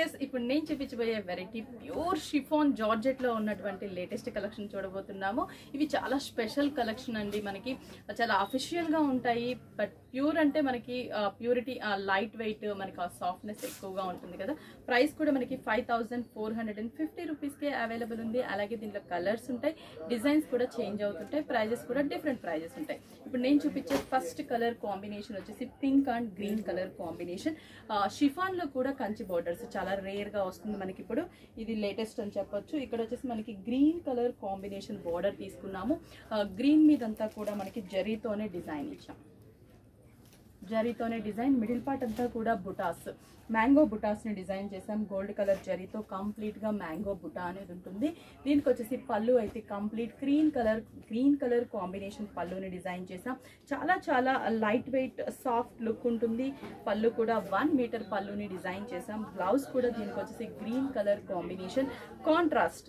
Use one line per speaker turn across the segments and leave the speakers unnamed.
yes ఇప్పుడు నేను చూపించబోయే వెరైటీ ప్యూర్ షిఫాన్ జార్జెట్ లో ఉన్నటువంటి లేటెస్ట్ కలెక్షన్ చూడబోతున్నాము ఇవి చాలా స్పెషల్ కలెక్షన్ అండి మనకి చాలా అఫిషియల్ గా ఉంటాయి బట్ ప్యూర్ అంటే మనకి ప్యూరిటీ లైట్ వెయిట్ మనకి ఆ సాఫ్ట్నెస్ ఎక్కువగా ఉంటుంది కదా ప్రైస్ కూడా మనకి five thousand four hundred and fifty రూపీస్కే అవైలబుల్ ఉంది అలాగే దీంట్లో కలర్స్ ఉంటాయి డిజైన్స్ కూడా చేంజ్ అవుతుంటాయి ప్రైజెస్ కూడా డిఫరెంట్ ప్రైజెస్ ఉంటాయి ఇప్పుడు నేను చూపించే ఫస్ట్ కలర్ కాంబినేషన్ వచ్చేసి pink and green colour combination chiffon లో కూడా కంచి బోర్డర్స్ చాలా రేర్ గా వస్తుంది మనకి ఇప్పుడు ఇది లేటెస్ట్ అని చెప్పొచ్చు ఇక్కడ వచ్చేసి మనకి గ్రీన్ కలర్ కాంబినేషన్ బోర్డర్ తీసుకున్నాము గ్రీన్ మీదంతా కూడా మనకి జరీతోనే డిజైన్ ఇచ్చాం జరీతోనే డిజైన్ మిడిల్ పార్ట్ అంతా కూడా బుటాస్ మ్యాంగో బుటాస్ ని డిజైన్ చేసాం గోల్డ్ కలర్ జరీతో కంప్లీట్ గా మ్యాంగో బుటా అనేది ఉంటుంది దీనికి వచ్చేసి పళ్ళు అయితే complete green colour green colour combination పళ్ళుని డిజైన్ చేసాం చాలా చాలా లైట్ వెయిట్ సాఫ్ట్ లుక్ ఉంటుంది పళ్ళు కూడా వన్ మీటర్ పళ్ళుని డిజైన్ చేసాం బ్లౌజ్ కూడా దీనికి వచ్చేసి green colour combination contrast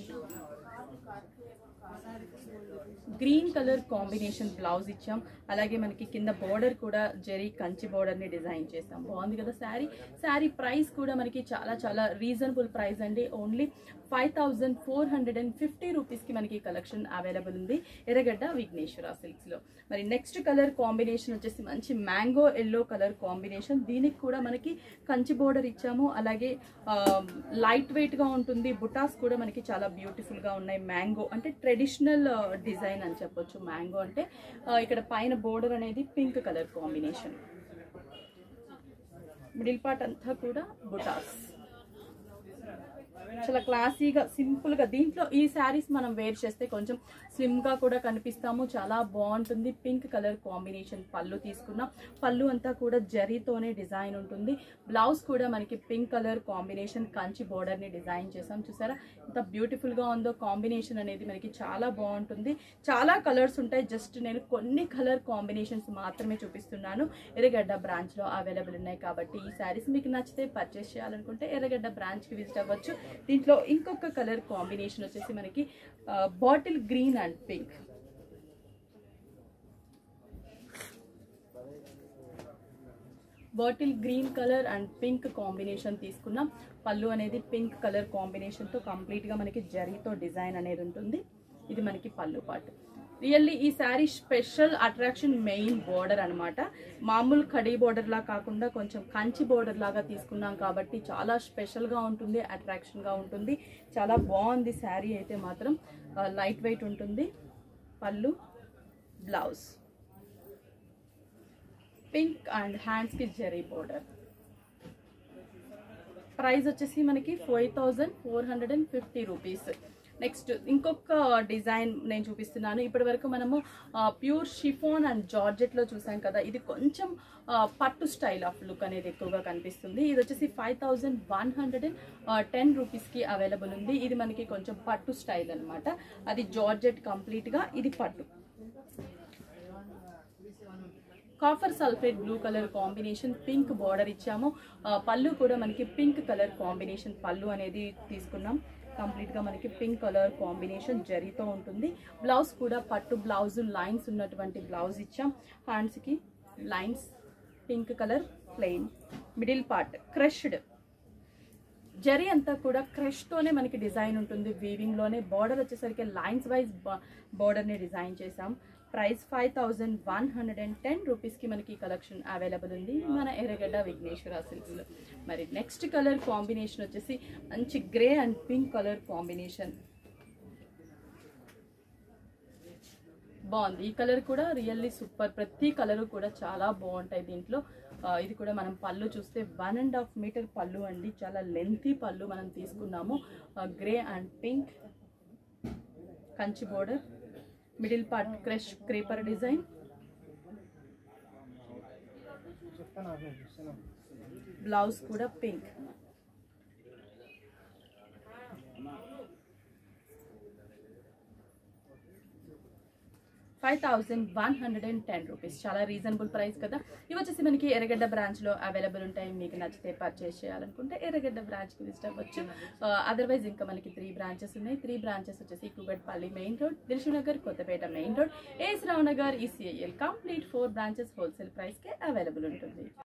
green colour combination blouse ఇచ్చాం అలాగే మనకి కింద బోర్డర్ కూడా జరీ కంచి బోర్డర్ ని డిజైన్ చేసాం బాగుంది కదా శారీ శారీ ప్రైస్ కూడా మనకి చాలా చాలా రీజనబుల్ ప్రైస్ అండి only five thousand four hundred and fifty రూపీస్కి మనకి కలెక్షన్ అవైలబుల్ ఉంది ఎర్రగడ్డ విఘ్నేశ్వర సిల్క్స్లో మరి నెక్స్ట్ కలర్ కాంబినేషన్ వచ్చేసి మంచి మ్యాంగో ఎల్లో కలర్ కాంబినేషన్ దీనికి కూడా మనకి కంచి బోర్డర్ ఇచ్చాము అలాగే లైట్ వెయిట్గా ఉంటుంది బుటాస్ కూడా మనకి చాలా బ్యూటిఫుల్గా ఉన్నాయి మ్యాంగో అంటే ట్రెడిషనల్ డిజైన్ అని చెప్పొచ్చు మ్యాంగో అంటే ఇక్కడ పైన బోర్డర్ అనేది pink colour combination middle part అంతా కూడా బుటాస్ చాలా క్లాసీగా సింపుల్గా దీంట్లో ఈ శారీస్ మనం వేర్ చేస్తే కొంచెం స్లిమ్గా కూడా కనిపిస్తాము చాలా బాగుంటుంది పింక్ కలర్ కాంబినేషన్ పళ్ళు తీసుకున్నాం పళ్ళు అంతా కూడా జరీతోనే డిజైన్ ఉంటుంది బ్లౌజ్ కూడా మనకి పింక్ కలర్ కాంబినేషన్ కంచి బోర్డర్ని డిజైన్ చేసాం చూసారా ఎంత బ్యూటిఫుల్గా ఉందో కాంబినేషన్ అనేది మనకి చాలా బాగుంటుంది చాలా కలర్స్ ఉంటాయి జస్ట్ నేను కొన్ని కలర్ కాంబినేషన్స్ మాత్రమే చూపిస్తున్నాను ఎర్రగడ్డ బ్రాంచ్లో అవైలబుల్ ఉన్నాయి కాబట్టి ఈ శారీస్ మీకు నచ్చితే పర్చేస్ చేయాలనుకుంటే ఎర్రగడ్డ బ్రాంచ్కి విజిట్ అవ్వచ్చు దీంట్లో ఇంకొక కలర్ కాంబినేషన్ వచ్చేసి మనకి bottle green and pink bottle green colour and pink combination తీసుకున్నాం పళ్ళు అనేది పింక్ కలర్ కాంబినేషన్తో కంప్లీట్గా మనకి జరీతో డిజైన్ అనేది ఉంటుంది ఇది మనకి పళ్ళు పాటు రియల్లీ ఈ sari special attraction main border అనమాట మామూలు కడీ బోర్డర్ లా కాకుండా కొంచెం కంచి బోర్డర్ లాగా తీసుకున్నాం కాబట్టి చాలా స్పెషల్గా ఉంటుంది అట్రాక్షన్గా ఉంటుంది చాలా బాగుంది శారీ అయితే మాత్రం లైట్ వెయిట్ ఉంటుంది పళ్ళు బ్లౌజ్ పింక్ అండ్ హ్యాండ్స్కి జెరీ బోర్డర్ ప్రైస్ వచ్చేసి మనకి five thousand four hundred and fifty rupees next ఇంకొక డిజైన్ నేను చూపిస్తున్నాను ఇప్పటి వరకు మనము ప్యూర్ షిఫోన్ అండ్ జార్జెట్లో చూసాం కదా ఇది కొంచెం పట్టు స్టైల్ ఆఫ్ లుక్ అనేది ఎక్కువగా కనిపిస్తుంది ఇది వచ్చేసి five thousand one hundred and ten రూపీస్కి అవైలబుల్ ఉంది ఇది మనకి కొంచెం పట్టు స్టైల్ అనమాట అది జార్జెట్ కంప్లీట్గా ఇది పట్టు copper sulphate blue colour combination pink border ఇచ్చాము పళ్ళు కూడా మనకి పింక్ కలర్ కాంబినేషన్ పళ్ళు అనేది తీసుకున్నాం కంప్లీట్గా మనకి పింక్ కలర్ కాంబినేషన్ జరీతో ఉంటుంది బ్లౌజ్ కూడా పట్టు బ్లౌజ్ లైన్స్ ఉన్నటువంటి బ్లౌజ్ ఇచ్చాం హ్యాండ్స్కి lines pink colour plain middle part crushed జరీ అంతా కూడా క్రష్తోనే మనకి డిజైన్ ఉంటుంది వీవింగ్లోనే బార్డర్ వచ్చేసరికి లైన్స్ వైజ్ బార్డర్ని డిజైన్ చేసాం price five thousand one hundred and ten రూపీస్కి మనకి కలెక్షన్ అవైలబుల్ ఉంది మన ఎర్రగడ్డ విఘ్నేశ్వర సిల్క్స్లో మరి నెక్స్ట్ కలర్ కాంబినేషన్ వచ్చేసి మంచి grey and pink colour combination బాగుంది ఈ కలర్ కూడా రియల్లీ సూపర్ ప్రతి కలర్ కూడా చాలా బాగుంటాయి దీంట్లో ఇది కూడా మనం పళ్ళు చూస్తే వన్ అండ్ హాఫ్ మీటర్ పళ్ళు అండి చాలా లెంతీ పళ్ళు మనం తీసుకున్నాము grey and pink Kanchi border middle part crush creeper design blouse కూడా pink five thousand one hundred and ten rupees చాలా రీజనబుల్ ప్రైస్ కదా ఇవి వచ్చేసి మనకి ఎర్రగడ్డ బ్రాంచ్లో అవైలబుల్ ఉంటాయి మీకు నచ్చితే పర్చేస్ చేయాలనుకుంటే ఎర్రగడ్డ బ్రాంచ్కి విజిట్ అవ్వచ్చు అదర్వైజ్ ఇంకా మనకి త్రీ బ్రాంచెస్ ఉన్నాయి త్రీ బ్రాంచెస్ వచ్చేసి Kukatpally main road Dilsukhnagar Kothapet main road AS Rao Nagar ECIL complete four branches wholesale ప్రైస్కే అవైలబుల్ ఉంటుంది